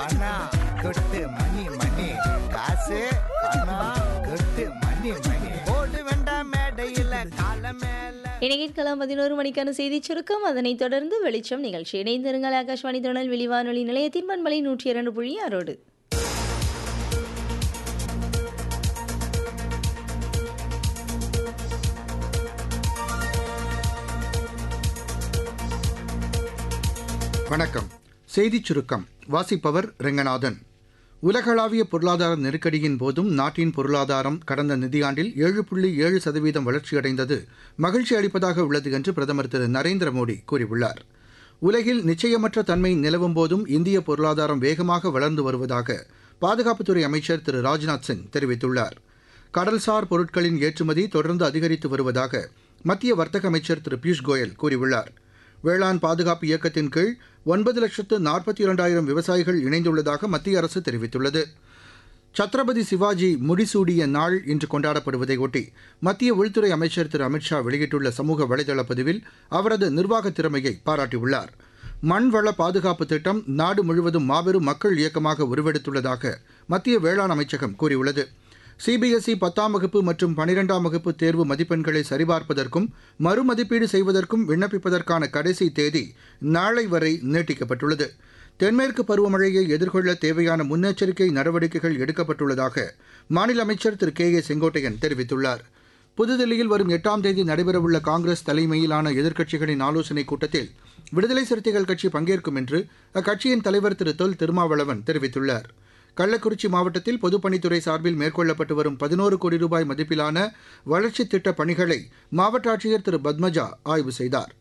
பணம் கொட்டு மணி மணி காசு பணம் கொட்டு மணி மணி ஓடு வேண்டாம் மேடையில கால மேல இணையற்கலாம் பதினோரு மணிக்கான செய்தி சுருக்கம் அதனைத் தொடர்ந்து வெளிச்சம் நிகழ்ச்சி இணைந்திருங்கள் ஆகாஷ்வாணி திருநெல்வேலி வானொலி நிலையத்தின் பண்பலை நூற்றி இரண்டு புள்ளி ஆறோடு வணக்கம் செய்திச் சுருக்கம் வாசிப்பவர் ரெங்கநாதன் உலகளாவிய பொருளாதார நெருக்கடியின் போதும் நாட்டின் பொருளாதாரம் கடந்த நிதியாண்டில் ஏழு புள்ளி ஏழு சதவீதம் வளர்ச்சியடைந்தது மகிழ்ச்சி அளிப்பதாக உள்ளது என்று பிரதமர் திரு நரேந்திர மோடி கூறியுள்ளார் உலகில் நிச்சயமற்ற தன்மை நிலவும் போதும் இந்திய பொருளாதாரம் வேகமாக வளர்ந்து வருவதாக பாதுகாப்புத்துறை அமைச்சர் திரு ராஜ்நாத் சிங் தெரிவித்துள்ளார் கடல்சார் பொருட்களின் ஏற்றுமதி தொடர்ந்து அதிகரித்து வருவதாக மத்திய வர்த்தக அமைச்சர் திரு பியூஷ் கோயல் கூறியுள்ளார் வேளாண் பாதுகாப்பு இயக்கத்தின் கீழ் ஒன்பது லட்சத்து நாற்பத்தி இரண்டாயிரம் விவசாயிகள் இணைந்துள்ளதாக மத்திய அரசு தெரிவித்துள்ளது சத்ரபதி சிவாஜி முடிசூடிய நாள் இன்று கொண்டாடப்படுவதை ஒட்டி மத்திய உள்துறை அமைச்சர் திரு அமித்ஷா வெளியிட்டுள்ள சமூக வலைதள பதிவில் அவரது நிர்வாக திறமையை பாராட்டியுள்ளார் மண்வள பாதுகாப்பு திட்டம் நாடு முழுவதும் மாபெரும் மக்கள் இயக்கமாக உருவெடுத்துள்ளதாக மத்திய வேளாண் அமைச்சகம் கூறியுள்ளது சிபிஎஸ்இ பத்தாம் வகுப்பு மற்றும் பனிரெண்டாம் வகுப்பு தேர்வு மதிப்பெண்களை சரிபார்ப்பதற்கும் மறுமதிப்பீடு செய்வதற்கும் விண்ணப்பிப்பதற்கான கடைசி தேதி நாளை வரை நீட்டிக்கப்பட்டுள்ளது தென்மேற்கு பருவமழையை எதிர்கொள்ள தேவையான முன்னெச்சரிக்கை நடவடிக்கைகள் எடுக்கப்பட்டுள்ளதாக மாநில அமைச்சர் திரு கே ஏ செங்கோட்டையன் தெரிவித்துள்ளார் புதுதில்லியில் வரும் எட்டாம் தேதி நடைபெறவுள்ள காங்கிரஸ் தலைமையிலான எதிர்க்கட்சிகளின் ஆலோசனைக் கூட்டத்தில் விடுதலை சிறுத்தைகள் கட்சி பங்கேற்கும் என்று அக்கட்சியின் தலைவர் திரு தொல் திருமாவளவன் தெரிவித்துள்ளார் கள்ளக்குறிச்சி மாவட்டத்தில் பொதுப்பணித்துறை சார்பில் மேற்கொள்ளப்பட்டு வரும் பதினோரு கோடி ரூபாய் மதிப்பிலான வளர்ச்சித் திட்டப் பணிகளை மாவட்ட ஆட்சியர் திரு பத்மஜா ஆய்வு செய்தார்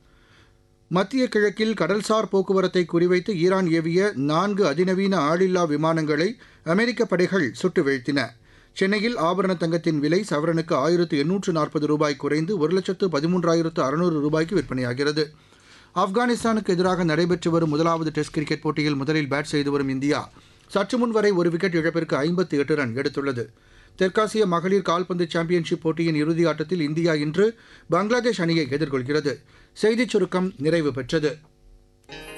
மத்திய கிழக்கில் கடல்சார் போக்குவரத்தை குறிவைத்து ஈரான் ஏவிய நான்கு அதிநவீன ஆளில்லா விமானங்களை அமெரிக்க படைகள் சுட்டு வீழ்த்தின சென்னையில் ஆபரண தங்கத்தின் விலை சவரனுக்கு ஆயிரத்து எண்ணூற்று நாற்பது ரூபாய் குறைந்து ஒரு லட்சத்து பதிமூன்றாயிரத்து அறுநூறு ரூபாய்க்கு விற்பனையாகிறது ஆப்கானிஸ்தானுக்கு எதிராக நடைபெற்று வரும் முதலாவது டெஸ்ட் கிரிக்கெட் போட்டியில் முதலில் பேட் செய்து வரும் இந்தியா சற்று முன் வரை ஒரு விக்கெட் இழப்பிற்கு ஐம்பத்தி எட்டு ரன் எடுத்துள்ளது தெற்காசிய மகளிர் கால்பந்து சாம்பியன்ஷிப் போட்டியின் இறுதி ஆட்டத்தில் இந்தியா இன்று பங்களாதேஷ் அணியை எதிர்கொள்கிறது செய்திச் சுருக்கம் நிறைவு பெற்றது